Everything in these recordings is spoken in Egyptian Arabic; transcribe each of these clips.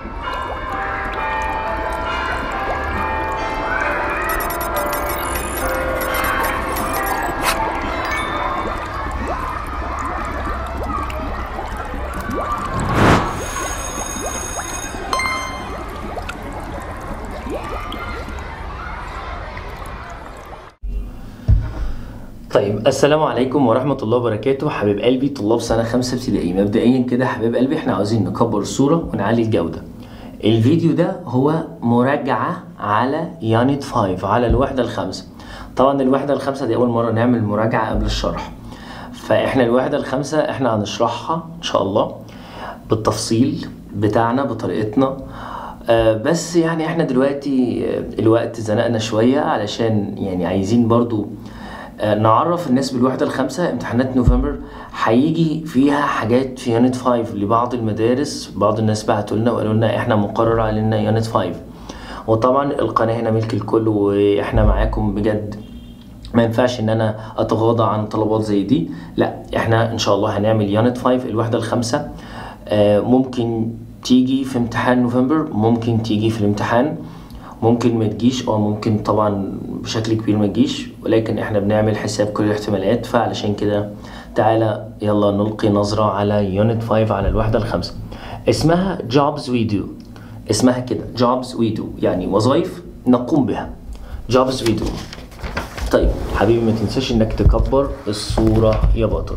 طيب السلام عليكم ورحمة الله وبركاته حبيب قلبي طلاب سنة خمسة ابتدائي مبدئيا كده حبيب قلبي احنا عاوزين نكبر الصورة ونعلي الجودة الفيديو ده هو مراجعة على يانت 5 على الوحدة الخامسة طبعا الوحدة الخامسة دي أول مرة نعمل مراجعة قبل الشرح فاحنا الوحدة الخامسة احنا هنشرحها إن شاء الله بالتفصيل بتاعنا بطريقتنا آه، بس يعني احنا دلوقتي آه، الوقت زنقنا شوية علشان يعني عايزين برضو آه، نعرف الناس بالوحدة الخامسة امتحانات نوفمبر هيجي فيها حاجات في يونت 5 لبعض المدارس بعض الناس بعتوا لنا وقالوا لنا احنا مقرر علينا يونت 5 وطبعا القناة هنا ملك الكل واحنا معاكم بجد ما ينفعش ان انا اتغاضى عن طلبات زي دي لا احنا ان شاء الله هنعمل يونت 5 الوحدة الخامسة آه، ممكن تيجي في امتحان نوفمبر ممكن تيجي في الامتحان ممكن ما تجيش او ممكن طبعا بشكل كبير ما تجيش ولكن احنا بنعمل حساب كل الاحتمالات فعلشان كده تعالى يلا نلقي نظرة على يونت 5 على الوحدة الخامسة اسمها jobs we do اسمها كده jobs we do يعني وظائف نقوم بها jobs we do طيب حبيبي ما تنساش انك تكبر الصورة يا بطل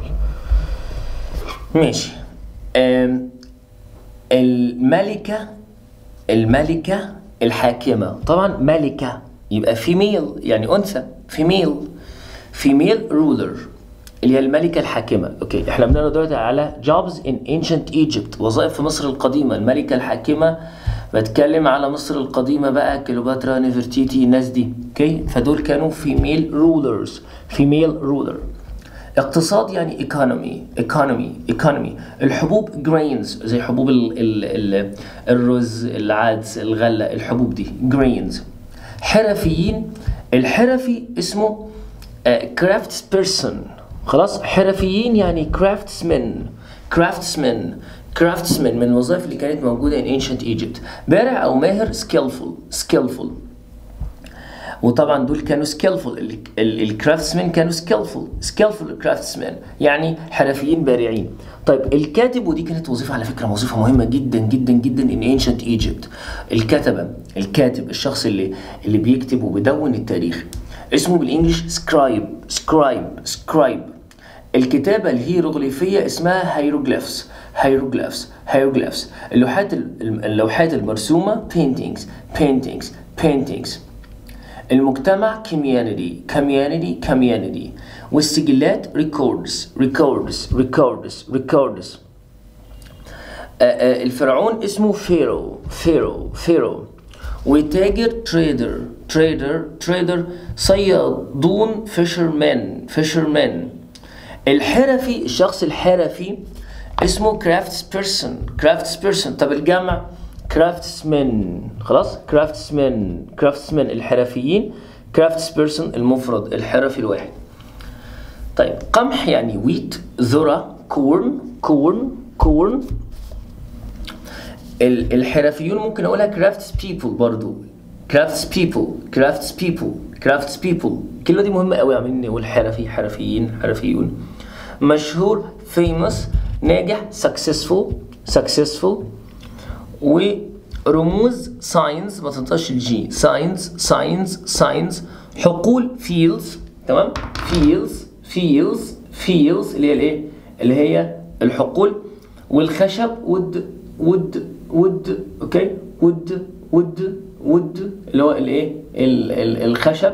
ماشي أم الملكة الملكة الحاكمة طبعا ملكة يبقى فيميل يعني أنثى فيميل فيميل رولر اللي هي الملكة الحاكمة اوكي احنا بنقرا دلوقتي على jobs in ancient Egypt وظائف في مصر القديمة الملكة الحاكمة بتكلم على مصر القديمة بقى كليوباترا نفرتيتي الناس دي اوكي فدول كانوا فيميل رولرز فيميل رولر اقتصاد يعني economy economy economy الحبوب grains زي حبوب ال ال ال الرز العدس الغلة الحبوب دي grains حرفيين الحرفي اسمه كرافتس بيرسون خلاص حرفيين يعني كرافتسمن كرافتسمن كرافتسمن من الوظائف اللي كانت موجودة in ancient Egypt بارع أو ماهر skillful skillful وطبعا دول كانوا سكيلفول الكرافتسمن كانوا سكيلفول سكيلفول كرافتسمن يعني حرفيين بارعين طيب الكاتب ودي كانت وظيفه على فكره وظيفه مهمه جدا جدا جدا ان ancient Egypt الكتبه الكاتب الشخص اللي اللي بيكتب وبيدون التاريخ اسمه بالانجلش سكرايب سكرايب سكرايب الكتابة الهيروغليفية اسمها هيروغليفز هيروغليفز هيروغليفز اللوحات اللوحات المرسومة paintings paintings paintings المجتمع community community community والسجلات records records records records آه، آه، الفرعون اسمه فيرو فيرو فيرو وتاجر تريدر تريدر تريدر صيادون فيشرمان فيشرمان الحرفي الشخص الحرفي اسمه كرافتس بيرسون كرافتس بيرسون طب الجمع كرافتسمن خلاص كرافتسمن كرافتسمن الحرفيين كرافتس بيرسون المفرد الحرفي الواحد طيب قمح يعني ويت ذرة كورن كورن كورن ال- الحرفيون ممكن اقولها كرافتس بيبل برضو كرافتس بيبل كرافتس بيبل كرافتس بيبل الكلمه دي مهمه قوي عمالين نقول حرفي حرفيين حرفيون مشهور famous ناجح successful successful ورموز ساينز ما تنطقش الجي ساينز ساينز ساينز حقول فيلز تمام فيلز فيلز فيلز اللي هي الايه اللي هي الحقول والخشب ود ود ود اوكي ود ود ود اللي هو الايه ال- ال- الخشب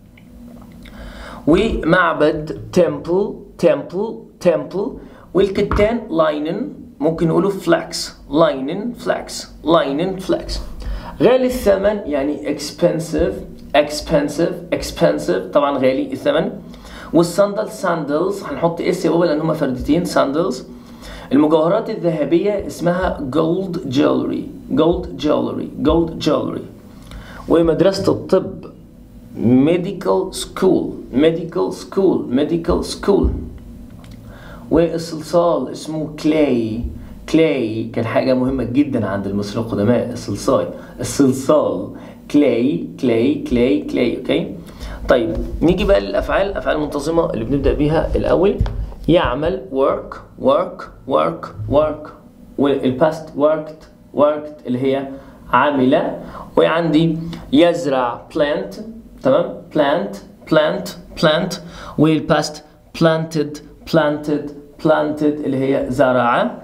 ومعبد تمبل تمبل تمبل والكتان لاينن ممكن نقوله فلاكس لاينن فلاكس لاينن فلاكس غالي الثمن يعني expensive expensive expensive طبعا غالي الثمن والصندل ساندلز هنحط اس يا بابا لان هما فردتين ساندلز المجوهرات الذهبية اسمها جولد جولري جولد جولري جولد جولري ومدرسة الطب medical school medical school medical school والصلصال اسمه clay كلاي كان حاجة مهمة جدا عند المصريين القدماء الصلصال الصلصال كلاي كلاي كلاي كلاي اوكي طيب نيجي بقى للافعال الافعال المنتظمة اللي بنبدأ بيها الاول يعمل work work work work والباست worked worked اللي هي عاملة وعندي يزرع plant تمام plant plant plant والباست planted planted planted اللي هي زرع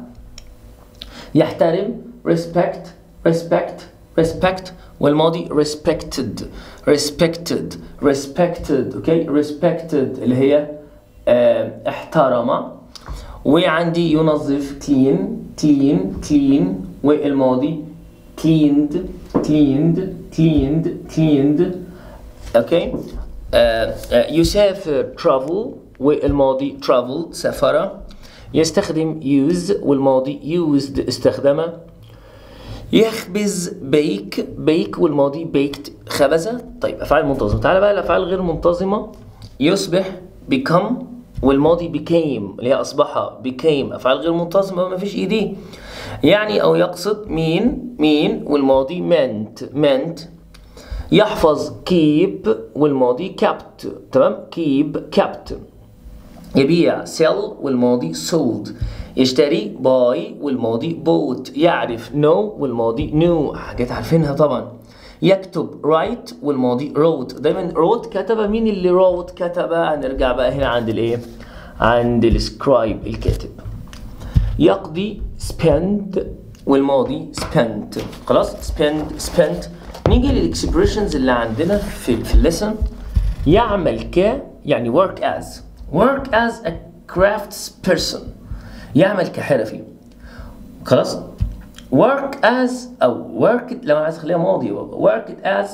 يحترم respect respect respect والماضي respected respected respected اوكي respected اللي هي آه احترم وعندي ينظف clean clean clean والماضي cleaned cleaned cleaned cleaned اوكي آه آه يسافر travel والماضي travel سافر يستخدم use والماضي used استخدمه يخبز بيك بيك والماضي بيكت خبز طيب افعال منتظمه تعالى بقى الافعال غير منتظمه يصبح become والماضي became اللي هي اصبح became افعال غير منتظمه ما فيش ايدي يعني او يقصد مين مين والماضي meant meant يحفظ keep والماضي kept تمام keep kept يبيع sell والماضي sold يشتري buy والماضي bought يعرف know والماضي knew حاجات عارفينها طبعا يكتب write والماضي wrote دايما wrote كتب مين اللي wrote كتب هنرجع بقى هنا عند الايه عند السكرايب الكاتب يقضي spend والماضي spent خلاص spend spent نيجي للاكسبريشنز اللي عندنا في في الليسن يعمل ك يعني work as work as a crafts person يعمل كحرفي خلاص work as او work لو انا عايز اخليها ماضي work as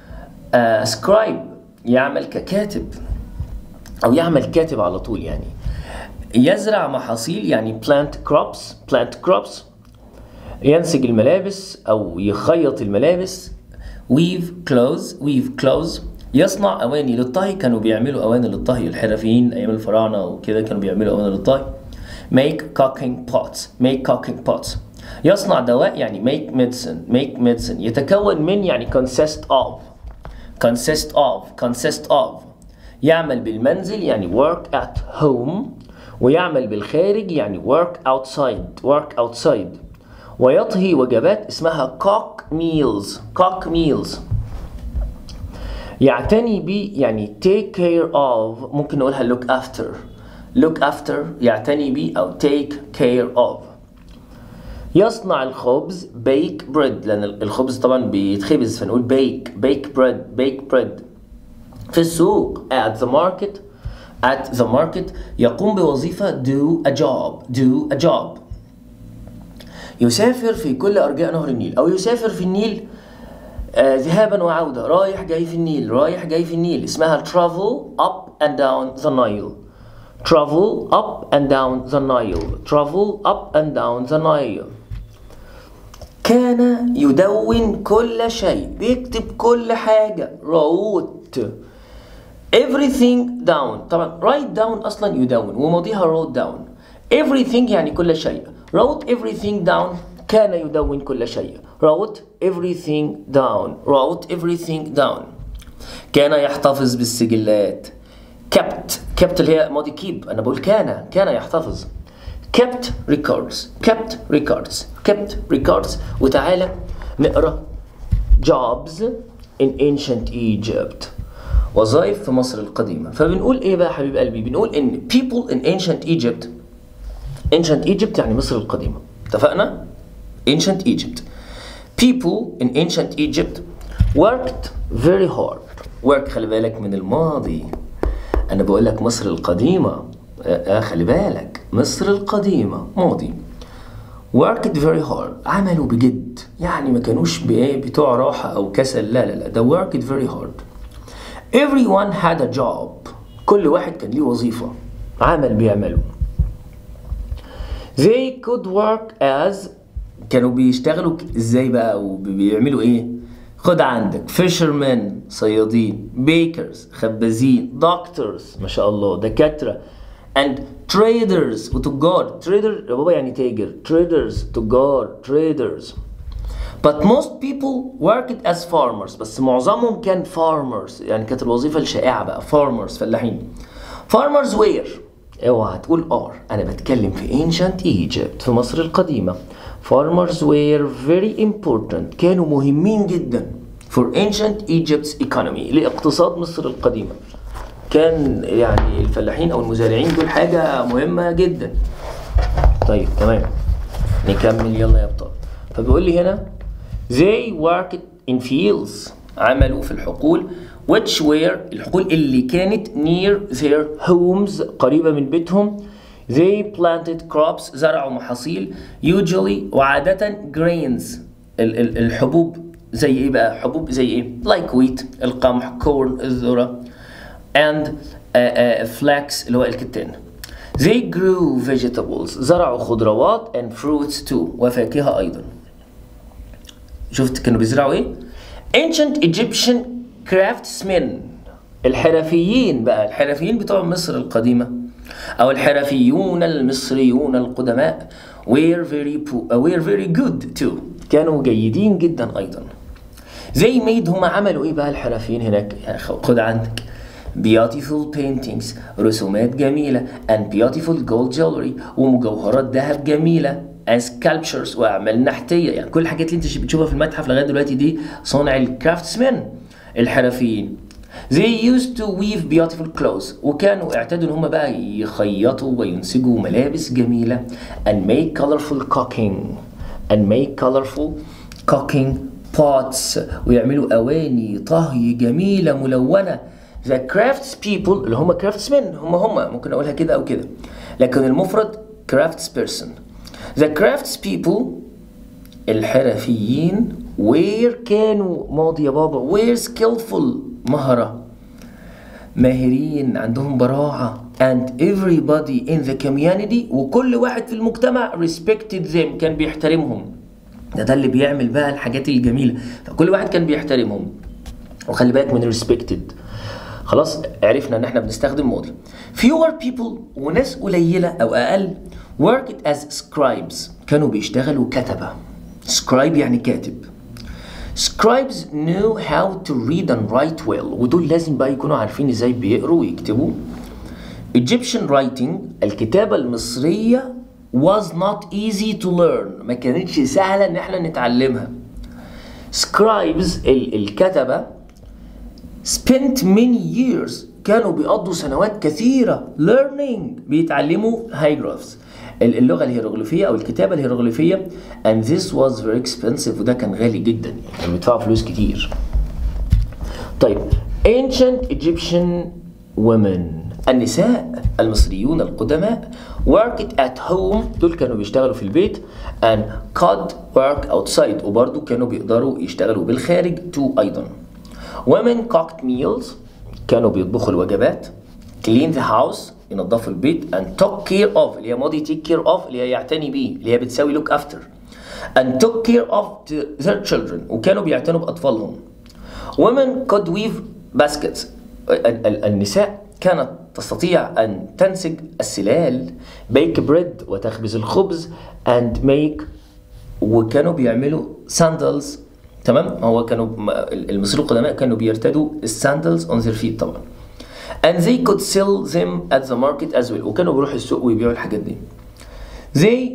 a scribe يعمل ككاتب او يعمل كاتب على طول يعني يزرع محاصيل يعني plant crops plant crops ينسج الملابس او يخيط الملابس weave clothes weave clothes يصنع اواني للطهي كانوا بيعملوا اواني للطهي الحرفيين ايام الفراعنه وكده كانوا بيعملوا اواني للطهي make cooking pots make cooking pots يصنع دواء يعني make medicine make medicine يتكون من يعني consist of consist of consist of يعمل بالمنزل يعني work at home ويعمل بالخارج يعني work outside work outside ويطهي وجبات اسمها cook meals cook meals يعتني بي يعني take care of ممكن نقولها look after look after يعتني بي أو take care of يصنع الخبز bake bread لأن الخبز طبعا بيتخبز فنقول bake bake bread bake bread في السوق at the market at the market يقوم بوظيفة do a job do a job يسافر في كل أرجاء نهر النيل أو يسافر في النيل آه ذهابا وعودة رايح جاي في النيل رايح جاي في النيل اسمها travel up and down the Nile travel up and down the Nile travel up and down the Nile كان يدون كل شيء بيكتب كل حاجة wrote everything down طبعا write down أصلا يدون وماضيها wrote down everything يعني كل شيء wrote everything down كان يدون كل شيء wrote everything down wrote everything down كان يحتفظ بالسجلات kept kept اللي هي ماضي keep أنا بقول كان كان يحتفظ kept records kept records kept records وتعالى نقرا jobs in ancient Egypt وظائف في مصر القديمة فبنقول ايه بقى حبيب قلبي بنقول ان people in ancient Egypt ancient Egypt يعني مصر القديمة اتفقنا ancient Egypt people in ancient Egypt worked very hard work خلي بالك من الماضي انا بقول لك مصر القديمة آه خلي بالك مصر القديمة ماضي worked very hard عملوا بجد يعني ما كانوش بايه بتوع راحة او كسل لا لا لا ده worked very hard everyone had a job كل واحد كان ليه وظيفة عمل بيعمله they could work as كانوا بيشتغلوا ازاي بقى وبيعملوا ايه خد عندك fishermen صيادين bakers خبازين doctors ما شاء الله دكاترة and traders وتجار trader يا بابا يعني تاجر traders تجار traders but most people worked as farmers بس معظمهم كان farmers يعني كانت الوظيفة الشائعة بقى farmers فلاحين farmers were اوعى تقول are انا بتكلم في ancient Egypt في مصر القديمة farmers were very important كانوا مهمين جدا for ancient Egypt's economy لاقتصاد مصر القديمة كان يعني الفلاحين او المزارعين دول حاجة مهمة جدا طيب تمام نكمل يلا يا ابطال فبيقول لي هنا they worked in fields عملوا في الحقول which were الحقول اللي كانت near their homes قريبة من بيتهم they planted crops زرعوا محاصيل usually وعادة grains ال- ال- الحبوب زي ايه بقى حبوب زي ايه like wheat القمح corn الذرة and uh, uh, flax اللي هو الكتان they grew vegetables زرعوا خضروات and fruits too وفاكهة أيضا شفت كانوا بيزرعوا ايه ancient Egyptian craftsmen الحرفيين بقى الحرفيين بتوع مصر القديمة أو الحرفيون المصريون القدماء were very, po- uh, were very good too كانوا جيدين جدا أيضا زي ميد هم عملوا ايه بقى الحرفيين هناك يا أخي خد عندك beautiful paintings رسومات جميلة and beautiful gold jewelry ومجوهرات ذهب جميلة as sculptures وأعمال نحتية يعني كل الحاجات اللي انت بتشوفها في المتحف لغاية دلوقتي دي صنع الكرافتسمن الحرفيين They used to weave beautiful clothes وكانوا اعتادوا ان هم بقى يخيطوا وينسجوا ملابس جميلة and make colorful cooking and make colorful cooking pots ويعملوا أواني طهي جميلة ملونة The crafts people اللي هم craftsmen هم هم ممكن أقولها كده أو كده لكن المفرد crafts person The crafts people الحرفيين where كانوا ماضي يا بابا were skillful مهرة ماهرين عندهم براعة and everybody in the community وكل واحد في المجتمع respected them كان بيحترمهم ده ده اللي بيعمل بقى الحاجات الجميلة فكل واحد كان بيحترمهم وخلي بالك من respected خلاص عرفنا ان احنا بنستخدم ماضي fewer people وناس قليلة او اقل worked as scribes كانوا بيشتغلوا كتبة scribe يعني كاتب scribes knew how to read and write well ودول لازم بقى يكونوا عارفين ازاي بيقروا ويكتبوا Egyptian writing الكتابة المصرية was not easy to learn ما كانتش سهلة ان احنا نتعلمها scribes ال- الكتبة spent many years كانوا بيقضوا سنوات كثيرة learning بيتعلموا hieroglyphs ال- اللغة الهيروغليفية أو الكتابة الهيروغليفية and this was very expensive وده كان غالي جدا يعني كانوا بيدفعوا فلوس كتير طيب ancient Egyptian women النساء المصريون القدماء worked at home دول كانوا بيشتغلوا في البيت and could work outside وبرضو كانوا بيقدروا يشتغلوا بالخارج too أيضا women cooked meals كانوا بيطبخوا الوجبات clean the house ينظفوا البيت and took care of اللي هي ماضي take care of اللي هي يعتني بيه اللي هي بتساوي look after and took care of the- their children وكانوا بيعتنوا بأطفالهم women could weave baskets ال- ال- النساء كانت تستطيع أن تنسج السلال bake bread وتخبز الخبز and make وكانوا بيعملوا sandals تمام هو كانوا م- المصريين القدماء كانوا بيرتدوا الساندلز on their feet طبعا and they could sell them at the market as well وكانوا بيروحوا السوق ويبيعوا الحاجات دي they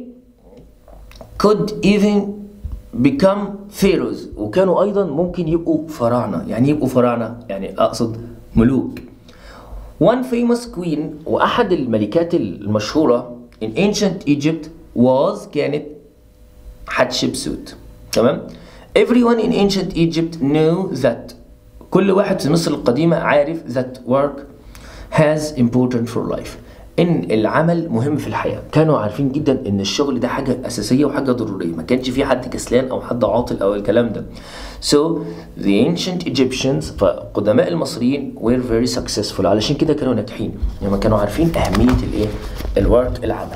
could even become pharaohs وكانوا ايضا ممكن يبقوا فراعنه يعني يبقوا فراعنه يعني اقصد ملوك one famous queen واحد الملكات المشهوره in ancient Egypt was كانت حتشبسوت تمام everyone in ancient Egypt knew that كل واحد في مصر القديمة عارف that work has important for life ان العمل مهم في الحياة كانوا عارفين جدا ان الشغل ده حاجة اساسية وحاجة ضرورية ما كانش في حد كسلان او حد عاطل او الكلام ده so the ancient Egyptians فقدماء المصريين were very successful علشان كده كانوا ناجحين يعني كانوا عارفين اهمية الايه الورك العمل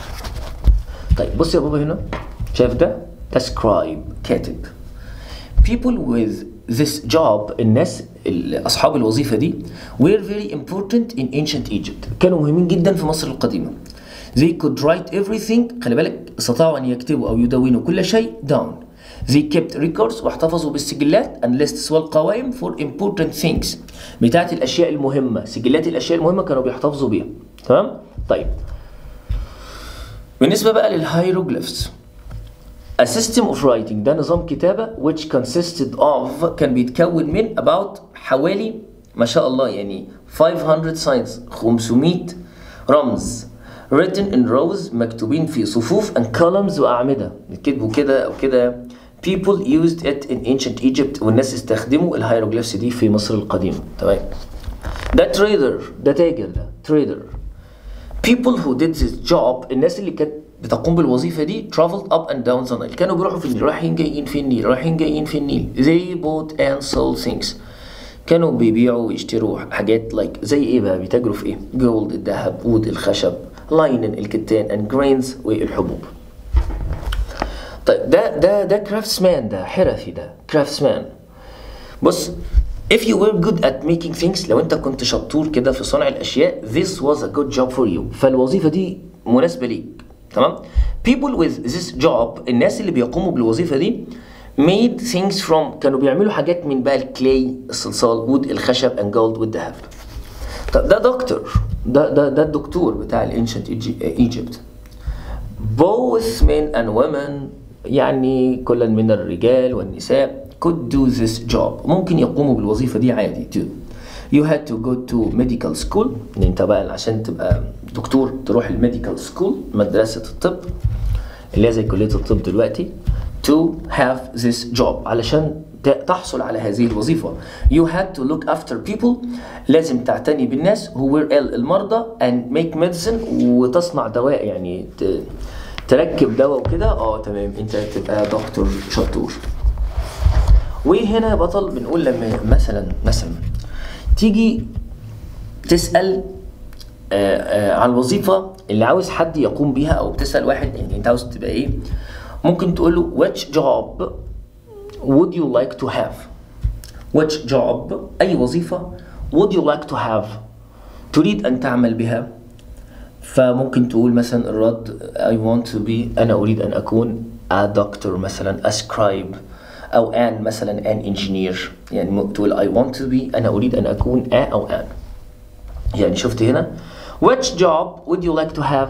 طيب بص يا بابا هنا شايف ده ده scribe كاتب people with this job الناس ال- أصحاب الوظيفة دي were very important in ancient Egypt كانوا مهمين جدا في مصر القديمة they could write everything خلي بالك استطاعوا أن يكتبوا أو يدونوا كل شيء down they kept records واحتفظوا بالسجلات and lists والقوائم for important things بتاعت الأشياء المهمة سجلات الأشياء المهمة كانوا بيحتفظوا بيها تمام طيب بالنسبة بقى للهيروغليفز A system of writing ده نظام كتابة which consisted of كان بيتكون من about حوالي ما شاء الله يعني 500 signs 500 رمز written in rows مكتوبين في صفوف and columns وأعمدة يتكتبوا كده أو كده people used it in ancient Egypt والناس استخدموا الهيروغليفز دي في مصر القديمة تمام ده trader ده تاجر ده trader people who did this job الناس اللي كانت بتقوم بالوظيفة دي traveled up and down the Nile كانوا بيروحوا في النيل رايحين جايين في النيل رايحين جايين في النيل they bought and sold things كانوا بيبيعوا ويشتروا حاجات like زي ايه بقى بيتاجروا في ايه جولد الذهب وود الخشب لاينن الكتان and grains والحبوب طيب ده ده ده craftsman ده حرفي ده craftsman بص if you were good at making things لو انت كنت شطور كده في صنع الاشياء this was a good job for you فالوظيفه دي مناسبه ليك تمام people with this job الناس اللي بيقوموا بالوظيفه دي made things from كانوا بيعملوا حاجات من بقى الكلاي الصلصال وود الخشب and gold والذهب طب ده دكتور ده ده ده الدكتور بتاع الانشنت ايجيبت both men and women يعني كلا من الرجال والنساء could do this job ممكن يقوموا بالوظيفة دي عادي too you had to go to medical school ان انت بقى عشان تبقى دكتور تروح الميديكال سكول مدرسة الطب اللي هي زي كلية الطب دلوقتي to have this job علشان ت- تحصل على هذه الوظيفة you had to look after people لازم تعتني بالناس who were ill المرضى and make medicine وتصنع دواء يعني ت- تركب دواء وكده اه تمام انت تبقى دكتور شطور وهنا يا بطل بنقول لما مثلا مثلا تيجي تسأل آه، آه، على الوظيفة اللي عاوز حد يقوم بيها أو بتسأل واحد يعني أنت عاوز تبقى إيه ممكن تقول له which job would you like to have which job أي وظيفة would you like to have تريد أن تعمل بها فممكن تقول مثلا الرد I want to be أنا أريد أن أكون a doctor مثلا a scribe أو an مثلا an engineer يعني ممكن تقول I want to be أنا أريد أن أكون a أو an يعني شفت هنا which job would you like to have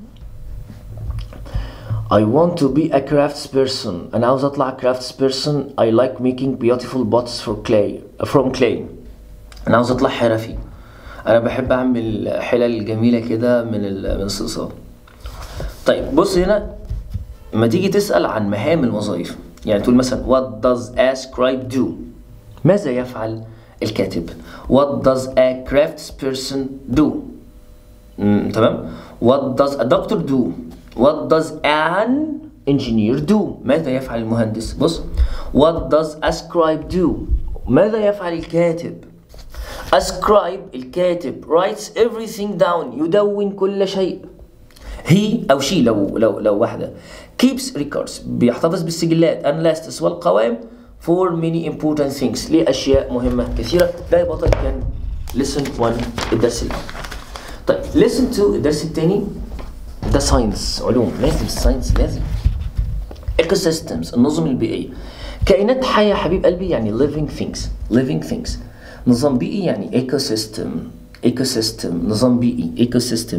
I want to be a crafts person أنا عاوز أطلع crafts person I like making beautiful pots for clay from clay أنا عاوز أطلع حرفي أنا بحب أعمل حلل جميلة كده من ال- من الصلصال طيب بص هنا لما تيجي تسأل عن مهام الوظائف يعني تقول مثلا what does a scribe do ماذا يفعل الكاتب what does a crafts person do مم، تمام what does a doctor do what does an engineer do ماذا يفعل المهندس بص what does a scribe do ماذا يفعل الكاتب a scribe الكاتب writes everything down يدون كل شيء هي او شي لو لو لو واحده keeps records بيحتفظ بالسجلات and lists والقوائم for many important things لاشياء مهمه كثيره ده يا بطل كان listen 1 الدرس الاول طيب listen 2 الدرس الثاني ده ساينس علوم لازم الساينس لازم ecosystems النظم البيئيه كائنات حيه يا حبيب قلبي يعني living things living things نظام بيئي يعني ecosystem ecosystem نظام بيئي ecosystem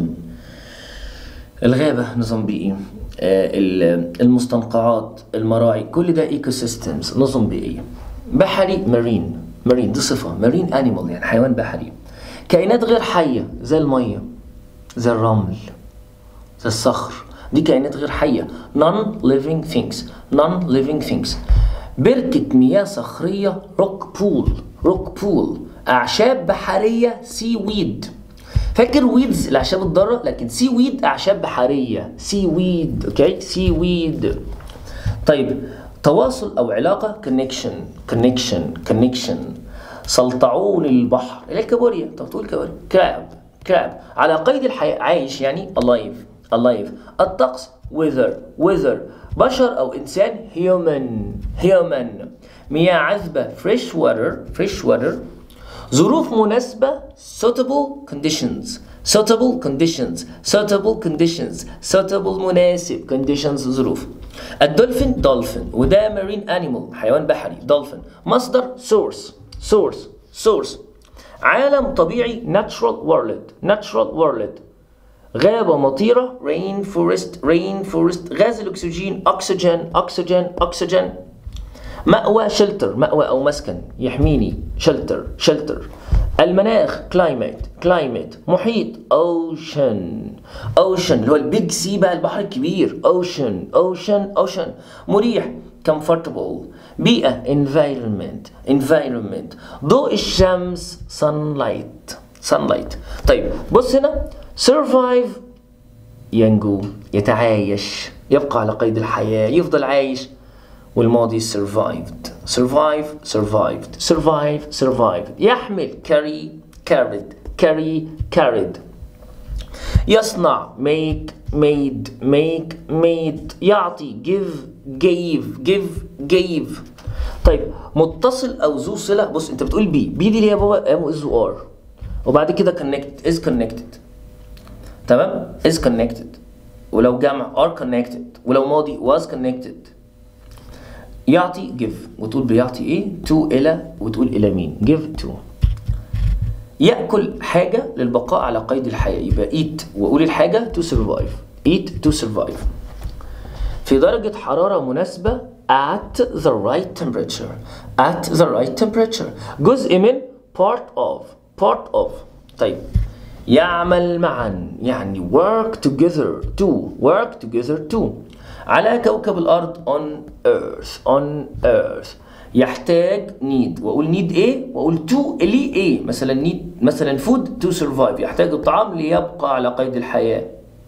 الغابة نظام بيئي آه، ال- المستنقعات المراعي كل ده ايكو سيستمز نظم بيئية بحري مارين مارين دي صفة مارين انيمال يعني حيوان بحري كائنات غير حية زي المية زي الرمل زي الصخر دي كائنات غير حية non living things non living things بركة مياه صخرية روك بول روك بول أعشاب بحرية سي ويد فاكر ويدز الأعشاب الضارة لكن سي ويد أعشاب بحرية سي ويد أوكي سي ويد طيب تواصل أو علاقة كونكشن كونكشن كونكشن سلطعون البحر اللي هي الكابوريا انت بتقول كابوريا كراب كراب على قيد الحياة عايش يعني alive alive الطقس weather weather بشر او انسان human human مياه عذبة fresh water fresh water ظروف مناسبة suitable conditions suitable conditions suitable conditions suitable مناسب conditions ظروف الدولفين dolphin وده marine animal حيوان بحري dolphin مصدر source source source عالم طبيعي natural world natural world غابة مطيرة rain forest rain forest غاز الأكسجين oxygen oxygen oxygen مأوى شلتر مأوى أو مسكن يحميني شلتر شلتر المناخ climate climate محيط ocean ocean اللي هو البيج سي بقى البحر الكبير ocean ocean ocean مريح comfortable بيئة environment environment ضوء الشمس sunlight sunlight طيب بص هنا survive ينجو يتعايش يبقى على قيد الحياة يفضل عايش والماضي survived survive survived survive survived يحمل carry carried carry carried يصنع make made make made يعطي give gave give gave طيب متصل او ذو صله بص انت بتقول بي بي دي اللي هي بابا ام از ار وبعد كده connect is connected تمام is connected ولو جمع are connected ولو ماضي was connected يعطي give وتقول بيعطي ايه to الى وتقول الى مين give to ياكل حاجه للبقاء على قيد الحياه يبقى eat واقول الحاجه to survive eat to survive في درجه حراره مناسبه at the right temperature at the right temperature جزء من part of part of طيب يعمل معا يعني work together to work together to على كوكب الأرض on earth on earth يحتاج need وأقول need إيه وأقول to ليه إيه مثلا need مثلا food to survive يحتاج الطعام ليبقى على قيد الحياة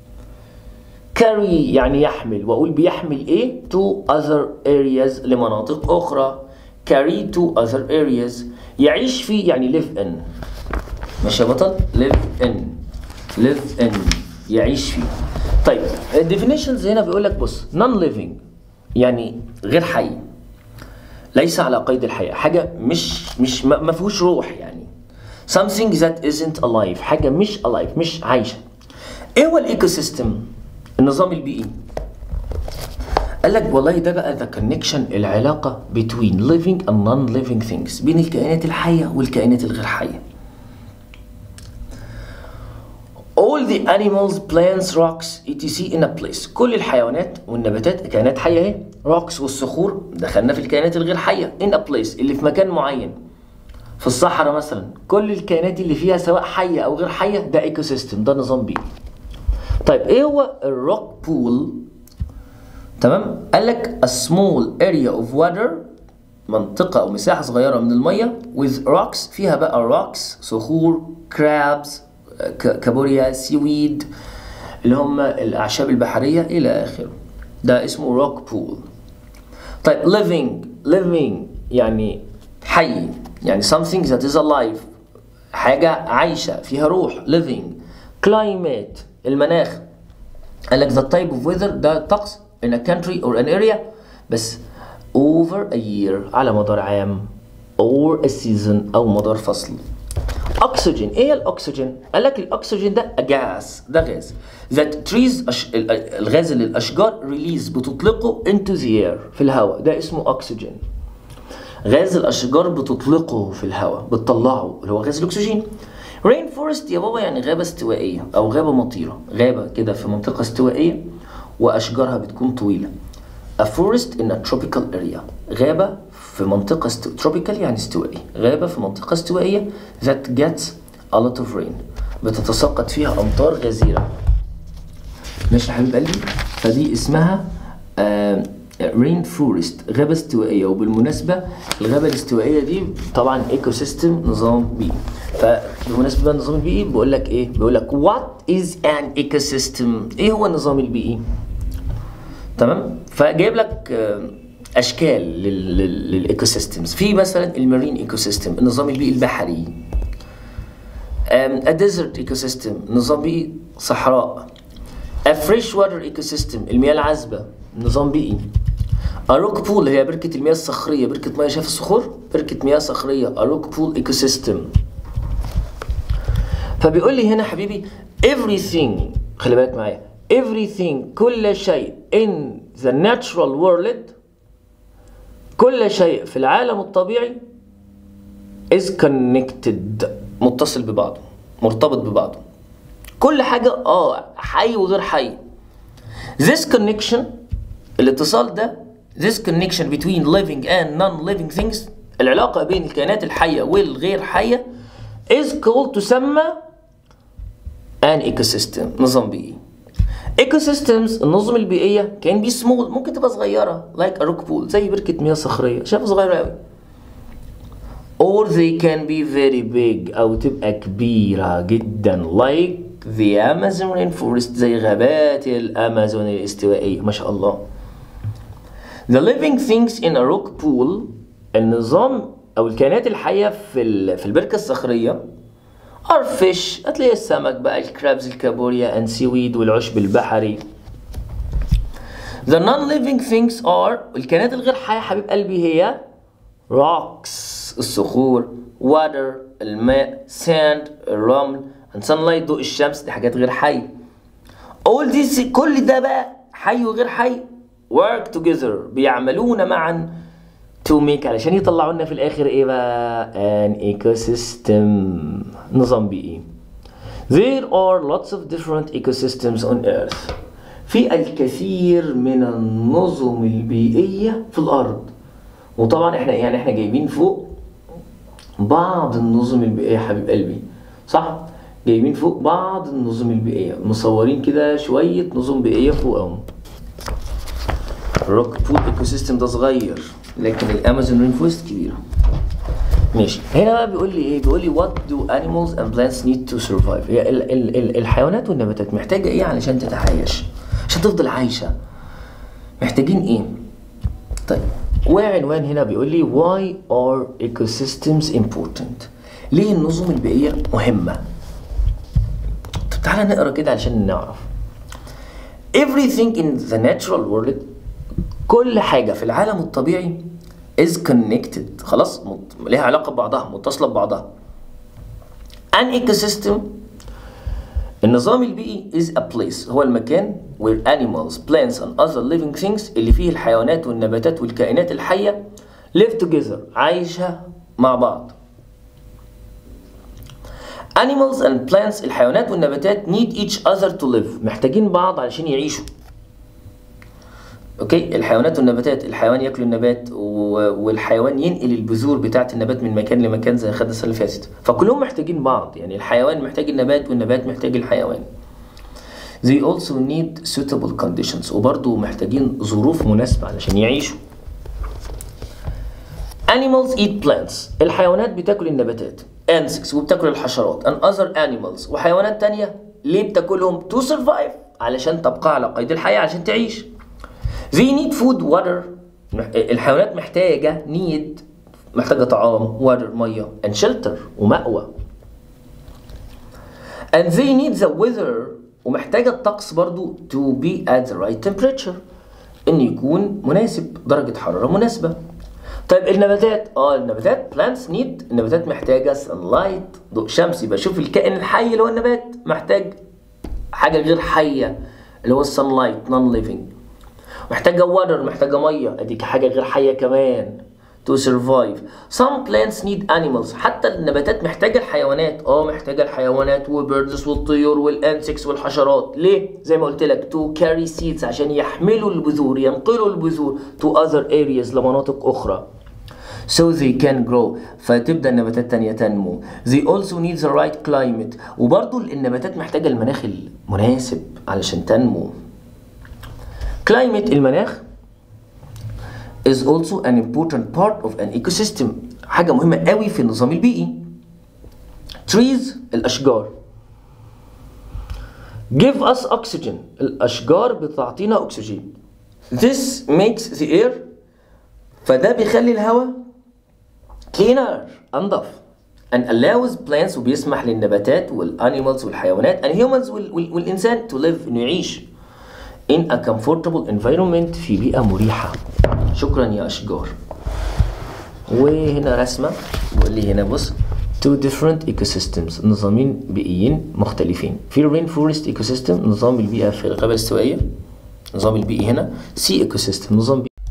carry يعني يحمل وأقول بيحمل إيه to other areas لمناطق أخرى carry to other areas يعيش فيه يعني live in ماشي يا بطل live in live in يعيش فيه طيب الديفينيشنز هنا بيقول لك بص non living يعني غير حي ليس على قيد الحياة حاجة مش مش ما ما فيهوش روح يعني something that isn't alive حاجة مش alive مش عايشة ايه هو الايكو سيستم النظام البيئي قال لك والله ده بقى the connection العلاقة between living and non-living things بين الكائنات الحية والكائنات الغير حية all the animals, plants, rocks, etc in a place كل الحيوانات والنباتات كائنات حية اهي rocks والصخور دخلنا في الكائنات الغير حية in a place اللي في مكان معين في الصحراء مثلا كل الكائنات اللي فيها سواء حية أو غير حية ده ايكو سيستم ده نظام بيئي طيب ايه هو الروك بول تمام قال لك a small area of water منطقة أو مساحة صغيرة من المية with rocks فيها بقى rocks صخور crabs ك- كابوريا سيويد اللي هم الأعشاب البحرية إلى آخره ده اسمه روك بول طيب living living يعني حي يعني something that is alive حاجة عايشة فيها روح living climate المناخ قال لك the type of weather ده الطقس in a country or an area بس over a year على مدار عام or a season أو مدار فصل اكسجين ايه الاكسجين قال لك الاكسجين ده جاز ده غاز that trees أش... ال- ال- الغاز اللي الاشجار ريليز بتطلقه into the air في الهواء ده اسمه اكسجين غاز الاشجار بتطلقه في الهواء بتطلعه اللي هو غاز الاكسجين رين فورست يا بابا يعني غابه استوائيه او غابه مطيره غابه كده في منطقه استوائيه واشجارها بتكون طويله A forest in a tropical area غابة في منطقة استو... tropical يعني استوائية غابة في منطقة استوائية that gets a lot of rain بتتساقط فيها أمطار غزيرة ماشي يا حبيب قلبي فدي اسمها رين فورست غابة استوائية وبالمناسبة الغابة الاستوائية دي طبعا ايكو سيستم نظام بيئي فبمناسبة بقى النظام البيئي بقول لك ايه بيقول لك what is an ecosystem ايه هو النظام البيئي تمام فجايب لك آه، اشكال للايكو سيستمز في مثلا المارين ايكو سيستم النظام البيئي البحري a desert ecosystem نظام بيئي صحراء a fresh water ecosystem المياه العذبة نظام بيئي اروك بول هي بركة المياه الصخرية بركة مياه شاف الصخور بركة مياه صخرية اروك بول ايكو سيستم فبيقول لي هنا حبيبي everything خلي بالك معايا everything كل شيء in the natural world كل شيء في العالم الطبيعي is connected متصل ببعضه مرتبط ببعضه كل حاجة اه حي وغير حي this connection الاتصال ده this connection between living and non-living things العلاقة بين الكائنات الحية والغير حية is called تسمى an ecosystem نظام بيئي ecosystems النظم البيئية can be small ممكن تبقى صغيرة like a rock pool زي بركة مياه صخرية شايفها صغيرة أوي or they can be very big أو تبقى كبيرة جدا like the Amazon rainforest زي غابات الأمازون الاستوائية ما شاء الله The living things in a rock pool النظام أو الكائنات الحية في ال- في البركة الصخرية are fish هتلاقي السمك بقى الكرابز الكابوريا and seaweed والعشب البحري The non-living things are الكائنات الغير حية حبيب قلبي هي rocks الصخور water الماء sand الرمل and sunlight ضوء الشمس دي حاجات غير حية all this كل ده بقى حي وغير حي work together بيعملون معا to make علشان يطلعوا لنا في الاخر ايه بقى an ecosystem نظام بيئي There are lots of different ecosystems on earth في الكثير من النظم البيئية في الأرض وطبعا احنا يعني احنا جايبين فوق بعض النظم البيئية يا حبيب قلبي صح؟ جايبين فوق بعض النظم البيئية مصورين كده شوية نظم بيئية فوق اهو الروك بول ايكو سيستم ده صغير لكن الامازون رين فورست كبيره ماشي هنا بقى بيقول لي ايه بيقول لي what do animals and plants need to survive هي ال ال ال الحيوانات والنباتات محتاجه ايه علشان تتعايش عشان تفضل عايشه محتاجين ايه طيب وعنوان هنا بيقول لي why are ecosystems important ليه النظم البيئيه مهمه طب تعالى نقرا كده علشان نعرف everything in the natural world كل حاجة في العالم الطبيعي is connected خلاص مت- ليها علاقة ببعضها متصلة ببعضها an ecosystem النظام البيئي is a place هو المكان where animals, plants and other living things اللي فيه الحيوانات والنباتات والكائنات الحية live together عايشة مع بعض Animals and plants الحيوانات والنباتات need each other to live محتاجين بعض علشان يعيشوا اوكي الحيوانات والنباتات الحيوان ياكل النبات و- والحيوان ينقل البذور بتاعه النبات من مكان لمكان زي خدنا السنه اللي فاتت فكلهم محتاجين بعض يعني الحيوان محتاج النبات والنبات محتاج الحيوان They also need suitable conditions وبرضه محتاجين ظروف مناسبة علشان يعيشوا Animals eat plants الحيوانات بتاكل النباتات insects وبتاكل الحشرات and other animals وحيوانات تانية ليه بتاكلهم to survive علشان تبقى على قيد الحياة عشان تعيش They need food water مح- الحيوانات محتاجة need محتاجة طعام water مية and shelter ومأوى and they need the weather ومحتاجة الطقس برضو to be at the right temperature ان يكون مناسب درجة حرارة مناسبة طيب النباتات اه النباتات plants need النباتات محتاجة sunlight ضوء شمس يبقى شوف الكائن الحي اللي هو النبات محتاج حاجة غير حية اللي هو sunlight non living محتاجة water محتاجة مية اديك حاجة غير حية كمان to survive some plants need animals حتى النباتات محتاجة الحيوانات اه محتاجة الحيوانات وبيردز والطيور والانسكس والحشرات ليه زي ما قلت لك to carry seeds عشان يحملوا البذور ينقلوا البذور to other areas لمناطق اخرى so they can grow فتبدا النباتات تانية تنمو they also need the right climate وبرضو النباتات محتاجة المناخ المناسب علشان تنمو climate المناخ is also an important part of an ecosystem حاجة مهمة قوي في النظام البيئي trees الأشجار give us oxygen الأشجار بتعطينا أكسجين this makes the air فده بيخلي الهواء cleaner أنظف and allows plants وبيسمح للنباتات والانيمالز والحيوانات and humans وال, وال, والإنسان to live إنه يعيش in a comfortable environment في بيئة مريحة شكرا يا أشجار وهنا رسمة بيقول لي هنا بص two different ecosystems نظامين بيئيين مختلفين في الرين فورست ايكو سيستم نظام البيئة في الغابة الاستوائية نظام البيئي هنا سي ايكو سيستم نظام بيئي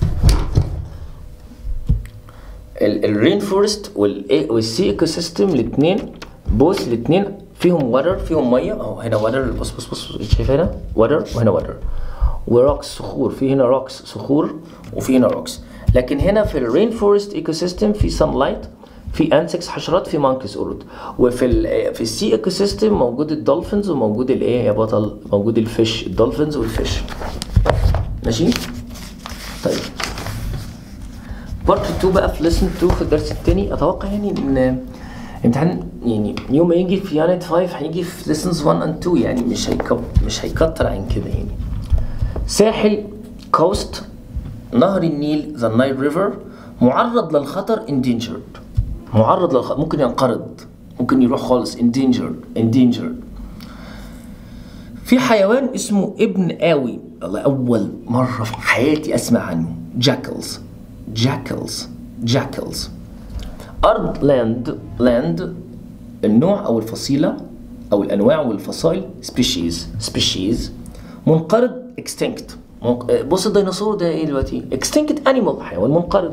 الرين فورست والسي ايكو سيستم الاثنين بوث الاثنين فيهم واتر فيهم ميه اهو هنا واتر بص بص بص شايف هنا واتر وهنا واتر وروكس صخور في هنا روكس صخور وفي هنا روكس لكن هنا في الرين فورست ايكو سيستم في سان لايت في انسكس حشرات في مانكس قرود وفي ال في السي ايكو سيستم موجود الدولفينز وموجود الايه يا بطل موجود الفيش الدولفينز والفيش ماشي طيب بارت 2 بقى في ليسن 2 في الدرس الثاني اتوقع يعني ان امتحان يعني يوم ما يجي في يونت 5 هيجي في ليسنز 1 اند 2 يعني مش هيكب مش هيكتر عن كده يعني ساحل كوست نهر النيل ذا نايل ريفر معرض للخطر endangered معرض للخطر ممكن ينقرض ممكن يروح خالص endangered endangered في حيوان اسمه ابن آوي والله أول مرة في حياتي أسمع عنه جاكلز جاكلز جاكلز أرض لاند لاند النوع أو الفصيلة أو الأنواع والفصائل سبيشيز سبيشيز منقرض اكستنكت بص الديناصور ده ايه دلوقتي اكستنكت انيمال حيوان منقرض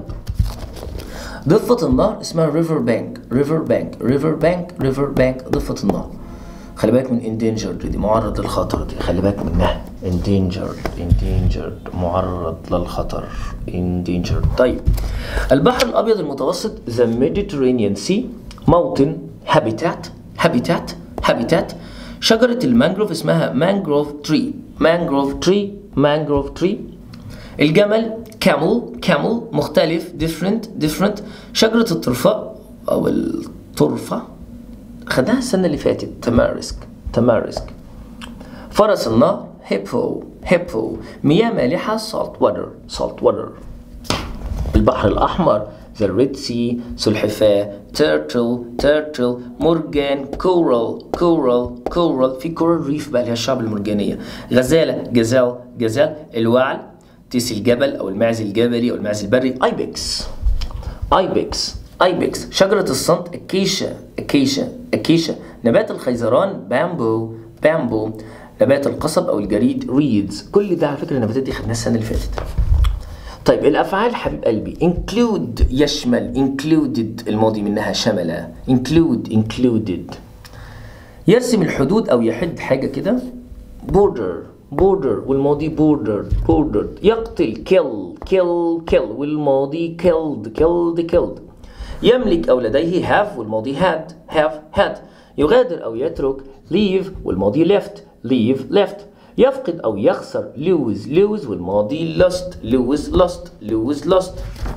ضفة النهر اسمها ريفر بانك ريفر بانك ريفر بانك ريفر بانك ضفة النهر خلي بالك من endangered دي معرض للخطر دي خلي بالك منها endangered endangered معرض للخطر endangered طيب البحر الأبيض المتوسط the Mediterranean Sea موطن habitat habitat habitat شجرة المانجروف اسمها مانجروف تري مانجروف تري مانجروف تري الجمل camel camel مختلف different different شجرة الطرفاء أو الطرفة خدناها السنة اللي فاتت تمارسك تمارسك فرس النهر هيبو هيبو مياه مالحة salt water salt water البحر الأحمر the Red Sea سلحفاة turtle turtle مرجان coral coral coral في coral reef بقى اللي هي الشعب المرجانية غزالة جزال جزال الوعل تيس الجبل أو المعز الجبلي أو المعز البري ايبكس ايبكس ايبكس شجرة الصمت اكيشا اكيشا اكيشا نبات الخيزران بامبو بامبو نبات القصب او الجريد ريدز كل ده على فكرة النباتات دي خدناها السنة اللي فاتت طيب الافعال حبيب قلبي include يشمل included الماضي منها شمل include included يرسم الحدود او يحد حاجة كده border border والماضي bordered bordered يقتل kill kill kill والماضي killed killed killed يملك أو لديه have والماضي had have had يغادر أو يترك leave والماضي left leave left يفقد أو يخسر lose lose والماضي lost lose lost lose lost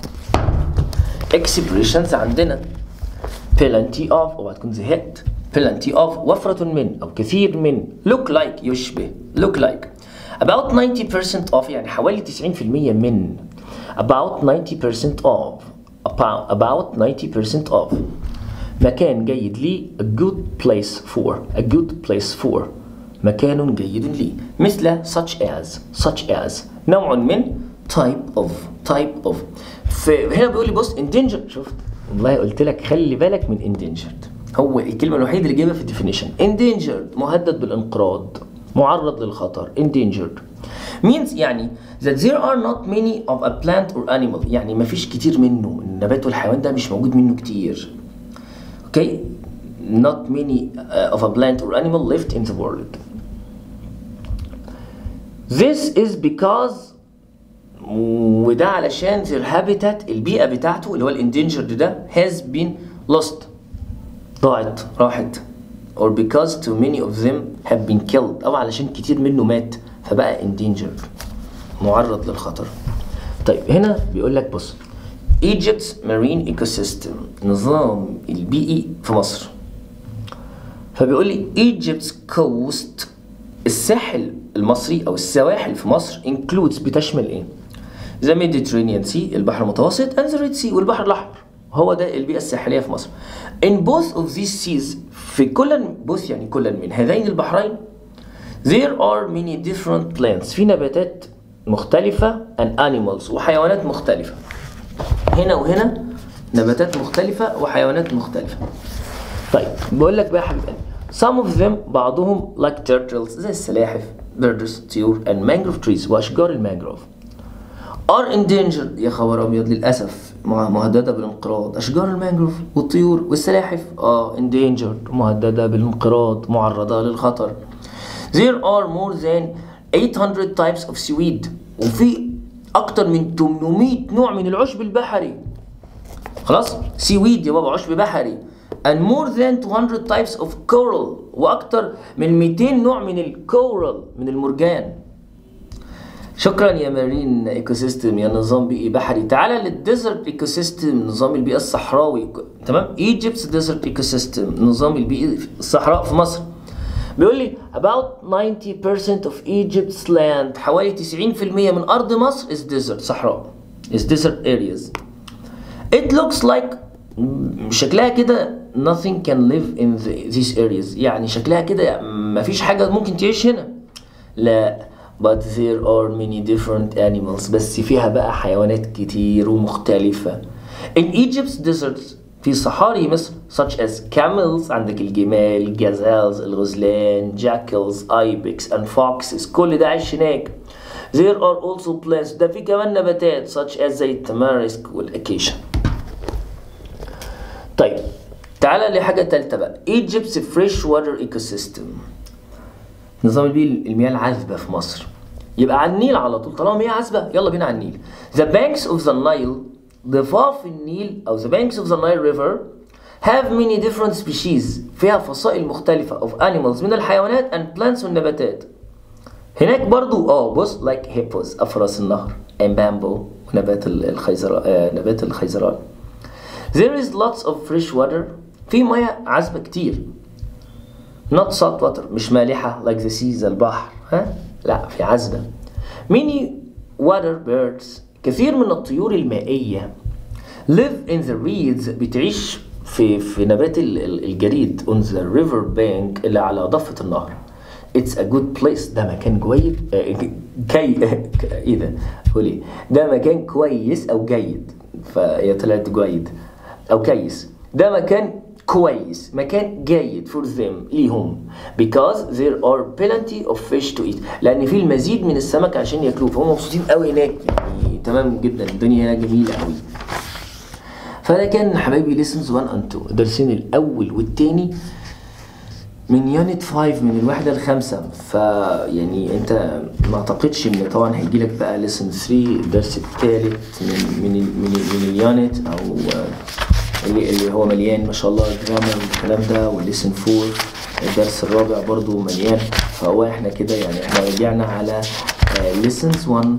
expressions عندنا plenty of اوعى تكون زهقت plenty of وفرة من أو كثير من look like يشبه look like about 90% of يعني حوالي 90% من about 90% of about, about 90% of مكان جيد لي a good place for a good place for مكان جيد لي مثل such as such as نوع من type of type of فهنا بيقول لي بص endangered شفت والله قلت لك خلي بالك من endangered هو الكلمة الوحيدة اللي جايبها في الديفينيشن endangered مهدد بالانقراض معرض للخطر endangered means يعني that there are not many of a plant or animal يعني ما فيش كتير منه النبات والحيوان ده مش موجود منه كتير okay not many uh, of a plant or animal left in the world this is because وده علشان their habitat البيئة بتاعته اللي هو الانdangered ده has been lost ضاعت راحت or because too many of them have been killed أو علشان كتير منه مات فبقى endangered معرض للخطر طيب هنا بيقول لك بص Egypt's marine ecosystem نظام البيئي في مصر فبيقول لي Egypt's coast الساحل المصري أو السواحل في مصر includes بتشمل إيه؟ The Mediterranean Sea البحر المتوسط and the Red Sea والبحر الأحمر هو ده البيئة الساحلية في مصر. In both of these seas في كل both يعني كل من هذين البحرين There are many different plants في نباتات مختلفة and animals وحيوانات مختلفة هنا وهنا نباتات مختلفة وحيوانات مختلفة طيب بقول لك بقى يا حبيب قلبي some of them بعضهم like turtles زي السلاحف birds طيور and mangrove trees وأشجار المانجروف are endangered يا خبر أبيض للأسف مه- مهددة بالانقراض أشجار المانجروف والطيور والسلاحف اه endangered مهددة بالانقراض معرضة للخطر There are more than 800 types of seaweed وفي أكتر من 800 نوع من العشب البحري خلاص سيويد يا بابا عشب بحري and more than 200 types of coral واكتر من 200 نوع من الكورال من المرجان شكرا يا مارين ايكو سيستم يا نظام بيئي بحري تعالى للديزرت ايكو سيستم نظام البيئه الصحراوي تمام ايجيبتس ديزرت ايكو سيستم نظام البيئي في الصحراء في مصر بيقول لي about 90% of Egypt's land حوالي 90% من ارض مصر is desert صحراء is desert areas It looks like شكلها كده nothing can live in the, these areas يعني شكلها كده مفيش حاجة ممكن تعيش هنا لا but there are many different animals بس فيها بقى حيوانات كتير ومختلفة in Egypt's deserts في صحاري مصر such as camels عندك الجمال gazelles الغزلان jackals ibex and foxes كل ده عايش هناك there are also plants ده في كمان نباتات such as زي التمارسك والاكيشن طيب تعالى لحاجة تالتة بقى Egypt's fresh water ecosystem نظام البيئي المياه العذبة في مصر يبقى على النيل على طول طالما مياه عذبة يلا بينا على النيل The banks of the Nile ضفاف النيل أو the banks of the Nile river have many different species فيها فصائل مختلفة of animals من الحيوانات and plants والنباتات هناك برضو اه بص like hippos أفرس النهر and bamboo ونبات الخيزران آه نبات الخيزران There is lots of fresh water في مياه عذبة كتير not salt water مش مالحة like the sea زي البحر ها لا في عذبة many water birds كثير من الطيور المائية live in the reeds بتعيش في في نبات ال- ال- الجريد on the river bank اللي على ضفة النهر It's a good place ده مكان جيد آه، كي ايه ده؟ قول ايه؟ ده مكان كويس او جيد فهي طلعت جيد او كيس ده مكان كويس مكان جيد for them ليهم because there are plenty of fish to eat لان في المزيد من السمك عشان ياكلوه فهم مبسوطين قوي هناك يعني تمام جدا الدنيا هنا جميله قوي فده كان حبايبي lessons 1 and 2 الدرسين الاول والتاني من يونت 5 من الواحدة الخامسة فيعني انت ما اعتقدش ان طبعا هيجي لك بقى ليسن 3 الدرس الثالث من من ال- من, ال- من اليونت او آه، اللي اللي هو مليان ما شاء الله جرامر والكلام ده والليسن 4 الدرس الرابع برضو مليان فهو احنا كده يعني احنا رجعنا على ليسنز 1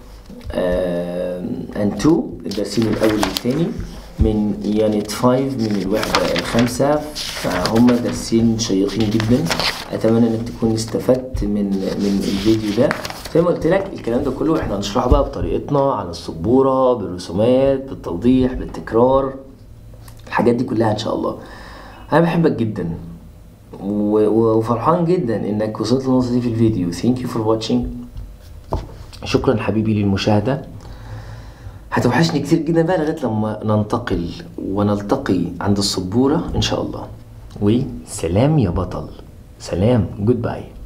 اند 2 الدرسين الاول والثاني من يونت 5 من الوحدة الخامسة فهم درسين شيقين جدا أتمنى إنك تكون استفدت من من الفيديو ده زي ما قلت لك الكلام ده كله احنا هنشرحه بقى بطريقتنا على السبورة بالرسومات بالتوضيح بالتكرار الحاجات دي كلها إن شاء الله أنا بحبك جدا و- و- وفرحان جدا إنك وصلت للنقطة دي في الفيديو ثانك يو فور واتشينج شكرا حبيبي للمشاهدة هتوحشني كتير جدا بقى لغايه لما ننتقل ونلتقي عند السبوره ان شاء الله وسلام يا بطل سلام جود باي